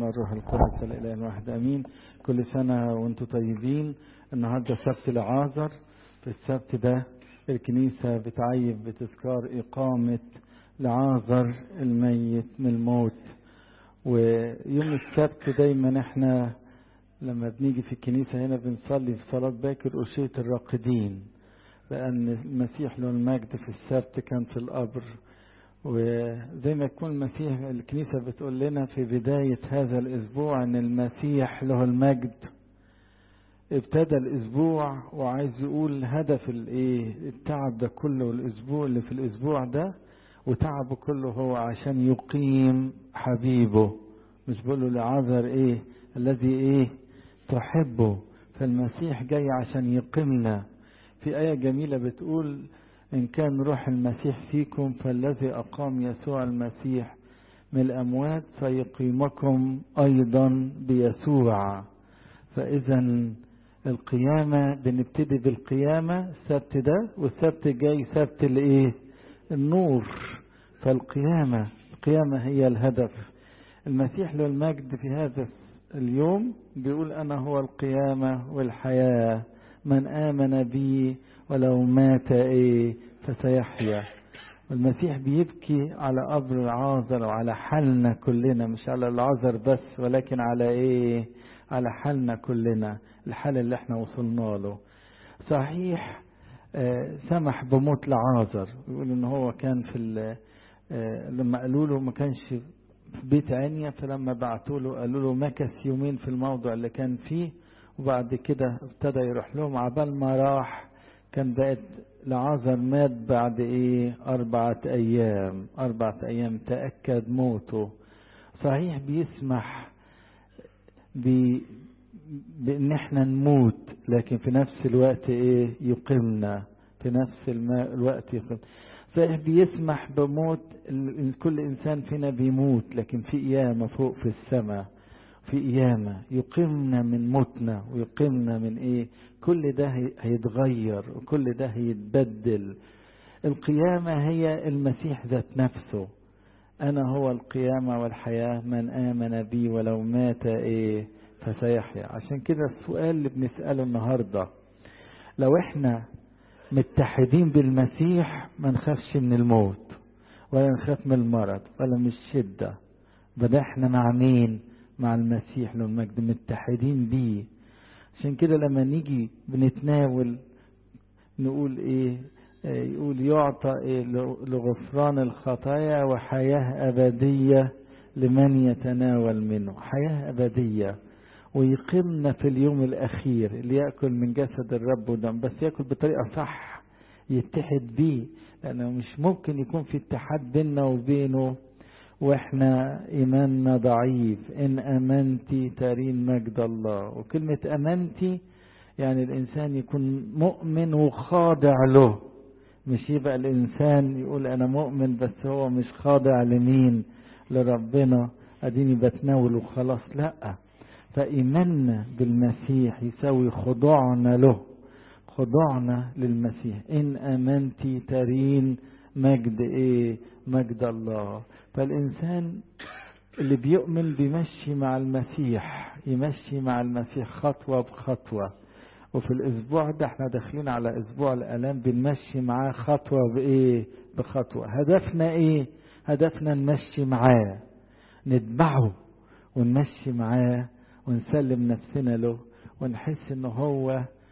والابن والروح القدس الاله الواحد امين كل سنه وانتم طيبين النهارده سبت العازر في السبت ده الكنيسه بتعيب بتذكار اقامه لعازر الميت من الموت ويوم السبت دايما احنا لما بنيجي في الكنيسه هنا بنصلي في صلاه باكر أشية الراقدين لأن المسيح له المجد في السبت كان في القبر وزي ما يكون المسيح الكنيسة بتقول لنا في بداية هذا الأسبوع أن المسيح له المجد ابتدى الأسبوع وعايز يقول هدف الإيه التعب ده كله والأسبوع اللي في الأسبوع ده وتعبه كله هو عشان يقيم حبيبه مش بقول له لعذر إيه الذي إيه تحبه فالمسيح جاي عشان يقيمنا في آية جميلة بتقول إن كان روح المسيح فيكم فالذي أقام يسوع المسيح من الأموات سيقيمكم أيضا بيسوع فإذا القيامة بنبتدي بالقيامة السبت ده والسبت جاي سبت الإيه؟ النور فالقيامة القيامة هي الهدف المسيح له المجد في هذا اليوم بيقول أنا هو القيامة والحياة من آمن بي ولو مات إيه فسيحيا المسيح بيبكي على قبر العازر وعلى حالنا كلنا مش على العازر بس ولكن على ايه على حالنا كلنا الحال اللي احنا وصلنا له صحيح آه سمح بموت لعازر يقول ان هو كان في آه لما قالوا له ما كانش في بيت عنيا فلما بعتوا له قالوا له مكث يومين في الموضع اللي كان فيه وبعد كده ابتدى يروح لهم عبال ما راح كان بقت لعازر مات بعد ايه أربعة أيام أربعة أيام تأكد موته صحيح بيسمح بي بإن احنا نموت لكن في نفس الوقت ايه يقيمنا في نفس الوقت يقيم صحيح بيسمح بموت كل إنسان فينا بيموت لكن في قيامة فوق في السماء في قيامة يقيمنا من موتنا ويقيمنا من ايه كل ده هيتغير وكل ده هيتبدل القيامة هي المسيح ذات نفسه أنا هو القيامة والحياة من آمن بي ولو مات إيه فسيحيا عشان كده السؤال اللي بنسأله النهاردة لو احنا متحدين بالمسيح ما نخافش من الموت ولا نخاف من المرض ولا من الشدة بدأ احنا مع مين مع المسيح له المجد متحدين بيه عشان كده لما نيجي بنتناول نقول ايه يقول يعطى إيه لغفران الخطايا وحياة أبدية لمن يتناول منه حياة أبدية ويقيمنا في اليوم الأخير اللي يأكل من جسد الرب ودم بس يأكل بطريقة صح يتحد بيه لأنه مش ممكن يكون في اتحاد بيننا وبينه واحنا ايماننا ضعيف ان امنتي ترين مجد الله وكلمة امنتي يعني الانسان يكون مؤمن وخاضع له مش يبقى الانسان يقول انا مؤمن بس هو مش خاضع لمين لربنا اديني بتناول وخلاص لا فايماننا بالمسيح يساوي خضوعنا له خضوعنا للمسيح ان امنتي ترين مجد ايه مجد الله فالإنسان اللي بيؤمن بيمشي مع المسيح يمشي مع المسيح خطوة بخطوة وفي الأسبوع ده احنا داخلين على أسبوع الآلام بنمشي معاه خطوة بإيه بخطوة هدفنا إيه هدفنا نمشي معاه نتبعه ونمشي معاه ونسلم نفسنا له ونحس ان هو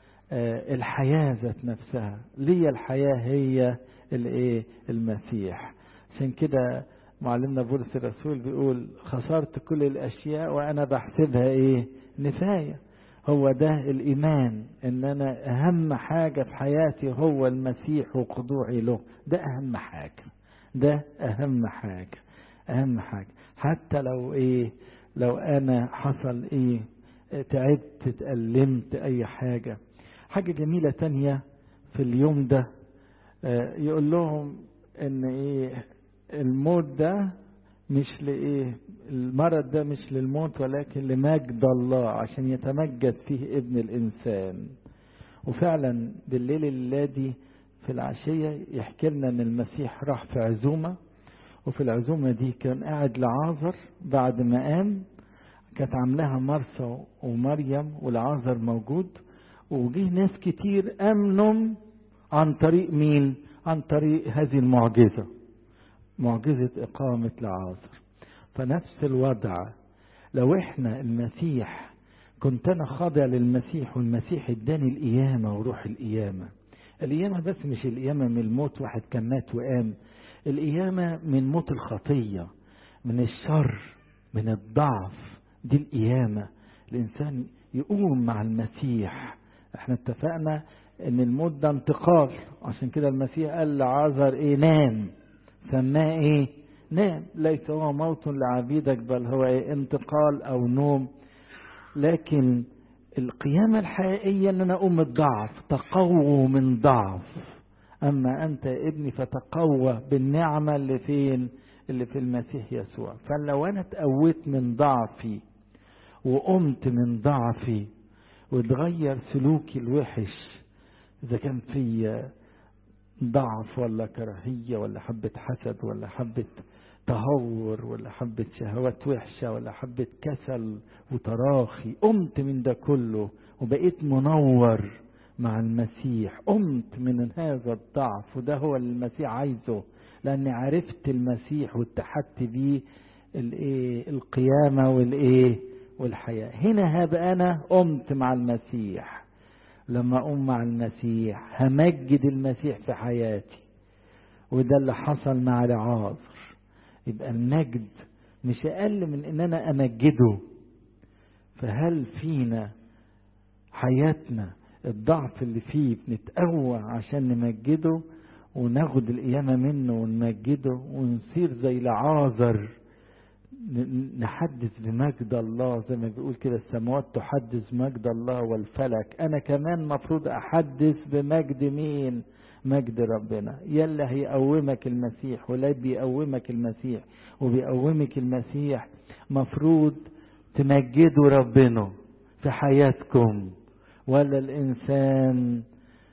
آه الحياة ذات نفسها ليه الحياة هي الايه المسيح عشان كده معلمنا بولس الرسول بيقول خسرت كل الاشياء وانا بحسبها ايه نفايه هو ده الايمان ان انا اهم حاجه في حياتي هو المسيح وخضوعي له ده اهم حاجه ده اهم حاجه اهم حاجه حتى لو ايه لو انا حصل ايه تعبت اتألمت اي حاجه حاجه جميله تانية في اليوم ده يقول لهم ان ايه الموت ده مش لايه المرض ده مش للموت ولكن لمجد الله عشان يتمجد فيه ابن الانسان وفعلا بالليل الذي في العشيه يحكي لنا ان المسيح راح في عزومه وفي العزومه دي كان قاعد لعازر بعد ما قام كانت عاملاها مرسى ومريم والعازر موجود وجه ناس كتير امنوا عن طريق مين عن طريق هذه المعجزة معجزة إقامة لعازر فنفس الوضع لو احنا المسيح كنت انا خاضع للمسيح والمسيح اداني القيامة وروح القيامة القيامة بس مش القيامة من الموت واحد كان مات وقام القيامة من موت الخطية من الشر من الضعف دي القيامة الإنسان يقوم مع المسيح احنا اتفقنا ان الموت ده انتقال عشان كده المسيح قال لعازر ايه نام سماه ايه نام ليس هو موت لعبيدك بل هو ايه انتقال او نوم لكن القيامة الحقيقية ان انا اقوم الضعف تقووا من ضعف اما انت يا ابني فتقوى بالنعمة اللي فين اللي في المسيح يسوع فلو انا اتقويت من ضعفي وقمت من ضعفي وتغير سلوكي الوحش اذا كان في ضعف ولا كراهية ولا حبة حسد ولا حبة تهور ولا حبة شهوات وحشة ولا حبة كسل وتراخي قمت من ده كله وبقيت منور مع المسيح قمت من هذا الضعف وده هو اللي المسيح عايزه لاني عرفت المسيح واتحدت بيه الايه القيامة والايه والحياة هنا هبقى انا قمت مع المسيح لما اقوم مع المسيح همجد المسيح في حياتي وده اللي حصل مع لعازر يبقى المجد مش اقل من ان انا امجده فهل فينا حياتنا الضعف اللي فيه بنتقوى عشان نمجده وناخد القيامة منه ونمجده ونصير زي لعازر نحدث بمجد الله زي ما بيقول كده السماوات تحدث مجد الله والفلك انا كمان مفروض احدث بمجد مين مجد ربنا يلا هيقومك المسيح ولا بيقومك المسيح وبيقومك المسيح مفروض تمجدوا ربنا في حياتكم ولا الانسان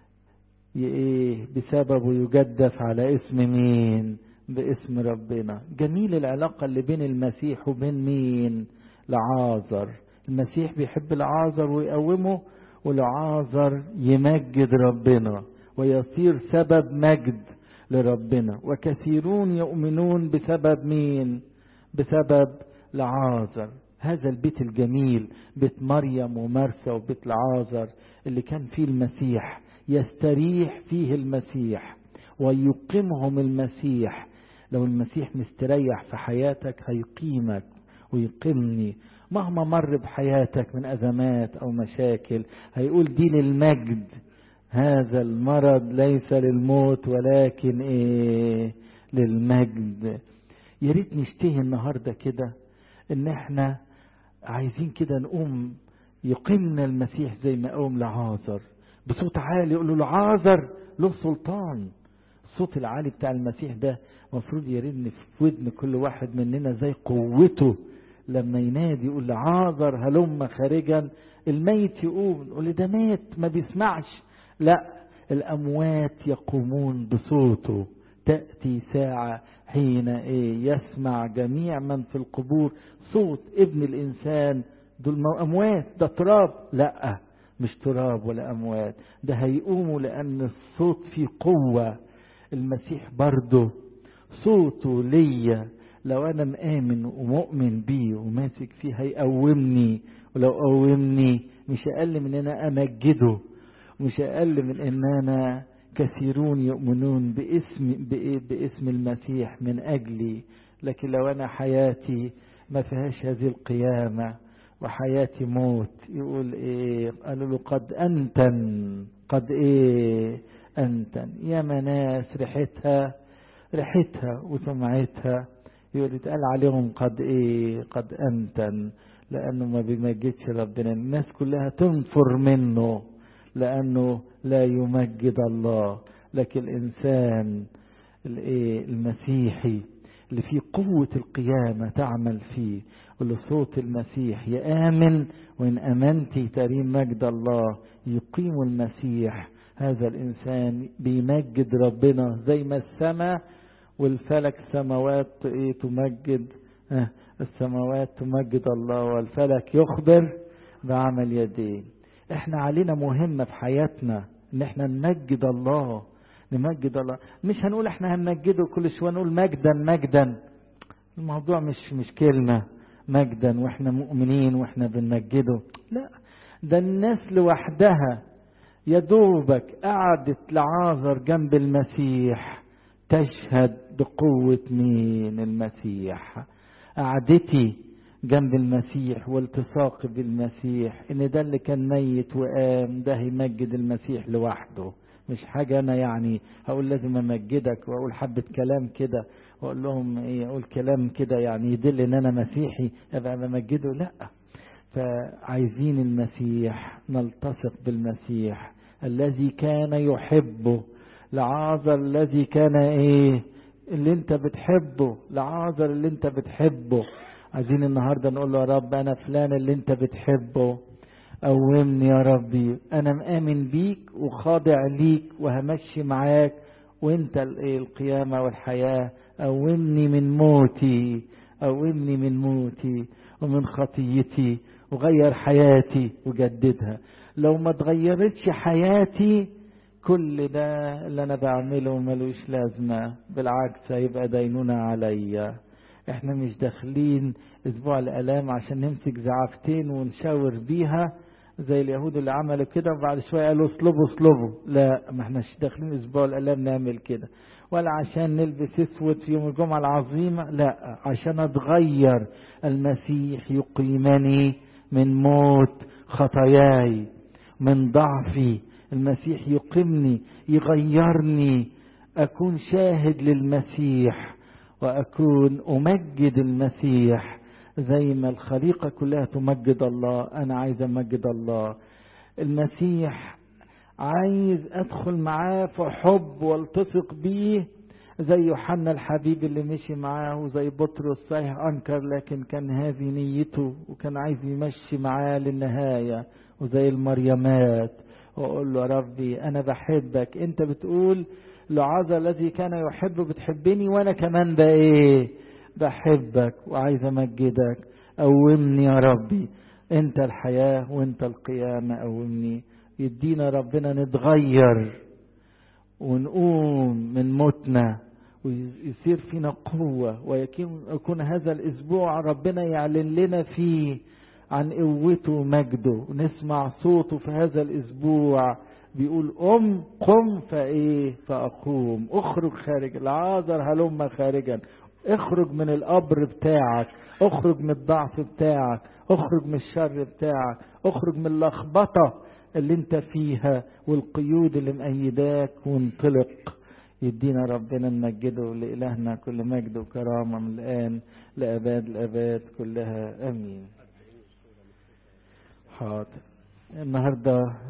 ايه بسببه يجدف على اسم مين باسم ربنا جميل العلاقة اللي بين المسيح وبين مين لعازر المسيح بيحب العازر ويقومه ولعازر يمجد ربنا ويصير سبب مجد لربنا وكثيرون يؤمنون بسبب مين بسبب لعازر هذا البيت الجميل بيت مريم ومرسى وبيت لعازر اللي كان فيه المسيح يستريح فيه المسيح ويقيمهم المسيح لو المسيح مستريح في حياتك هيقيمك ويقيمني مهما مر بحياتك من أزمات أو مشاكل هيقول دي للمجد هذا المرض ليس للموت ولكن ايه للمجد يا ريت نشتهي النهارده كده ان احنا عايزين كده نقوم يقيمنا المسيح زي ما قوم لعازر بصوت عالي يقول له لعازر له سلطان الصوت العالي بتاع المسيح ده المفروض يرن في ودن كل واحد مننا زي قوته لما ينادي يقول لعازر هلم خارجا الميت يقوم يقول ده مات ما بيسمعش لا الأموات يقومون بصوته تأتي ساعة حين إيه يسمع جميع من في القبور صوت ابن الإنسان دول أموات ده تراب لا مش تراب ولا أموات ده هيقوموا لأن الصوت فيه قوة المسيح برضه صوته ليا لو أنا مآمن ومؤمن بيه وماسك فيه هيقومني ولو قومني مش أقل من أنا أمجده مش أقل من أن أنا كثيرون يؤمنون باسم باسم المسيح من أجلي لكن لو أنا حياتي ما فيهاش هذه القيامة وحياتي موت يقول إيه قالوا له قد أنتن قد إيه أنتن يا مناس ريحتها ريحتها وسمعتها يقول يتقال عليهم قد إيه قد أنتن لأنه ما بيمجدش ربنا الناس كلها تنفر منه لأنه لا يمجد الله لكن الإنسان المسيحي اللي فيه قوة القيامة تعمل فيه ولصوت المسيح يآمن وإن أمنت ترين مجد الله يقيم المسيح هذا الإنسان بيمجد ربنا زي ما السماء والفلك سماوات إيه تمجد السماوات تمجد الله والفلك يخبر بعمل يديه احنا علينا مهمة في حياتنا ان احنا نمجد الله نمجد الله مش هنقول احنا هنمجده كل شوية نقول مجدا مجدا الموضوع مش مش كلمة مجدا واحنا مؤمنين واحنا بنمجده لا ده الناس لوحدها يا دوبك قعدت لعازر جنب المسيح تشهد بقوة مين المسيح قعدتي جنب المسيح والتصاقي بالمسيح ان ده اللي كان ميت وقام ده هيمجد المسيح لوحده مش حاجة انا يعني هقول لازم امجدك واقول حبة كلام كده واقول لهم ايه اقول كلام كده يعني يدل ان انا مسيحي ابقى بمجده لا فعايزين المسيح نلتصق بالمسيح الذي كان يحبه لعازر الذي كان ايه اللي انت بتحبه لعازر اللي انت بتحبه عايزين النهاردة نقول له يا رب انا فلان اللي انت بتحبه قومني يا ربي انا مآمن بيك وخاضع ليك وهمشي معاك وانت القيامة والحياة قومني من موتي قومني من موتي ومن خطيتي وغير حياتي وجددها لو ما تغيرتش حياتي كل ده اللي انا بعمله ملوش لازمة بالعكس هيبقى دينونة عليا احنا مش داخلين اسبوع الالام عشان نمسك زعافتين ونشاور بيها زي اليهود اللي عملوا كده وبعد شوية قالوا اصلبوا اصلبوا لا ما احناش داخلين اسبوع الالام نعمل كده ولا عشان نلبس اسود في يوم الجمعة العظيمة لا عشان اتغير المسيح يقيمني من موت خطاياي من ضعفي المسيح يقيمني يغيرني اكون شاهد للمسيح واكون امجد المسيح زي ما الخليقة كلها تمجد الله انا عايز امجد الله المسيح عايز ادخل معاه في حب والتصق بيه زي يوحنا الحبيب اللي مشي معاه وزي بطرس صحيح انكر لكن كان هذه نيته وكان عايز يمشي معاه للنهايه وزي المريمات واقول له يا ربي انا بحبك انت بتقول لعازر الذي كان يحب بتحبني وانا كمان بقى ايه بحبك وعايز امجدك قومني يا ربي انت الحياه وانت القيامه قومني يدينا ربنا نتغير ونقوم من موتنا ويصير فينا قوة ويكون هذا الأسبوع ربنا يعلن لنا فيه عن قوته ومجده ونسمع صوته في هذا الأسبوع بيقول قم قم فإيه فأقوم اخرج خارج العازر هلم خارجا اخرج من القبر بتاعك اخرج من الضعف بتاعك اخرج من الشر بتاعك اخرج من اللخبطه اللي انت فيها والقيود اللي مأيداك وانطلق يدينا ربنا نمجده لإلهنا كل مجد وكرامة من الآن لأباد الأباد كلها أمين حاضر النهارده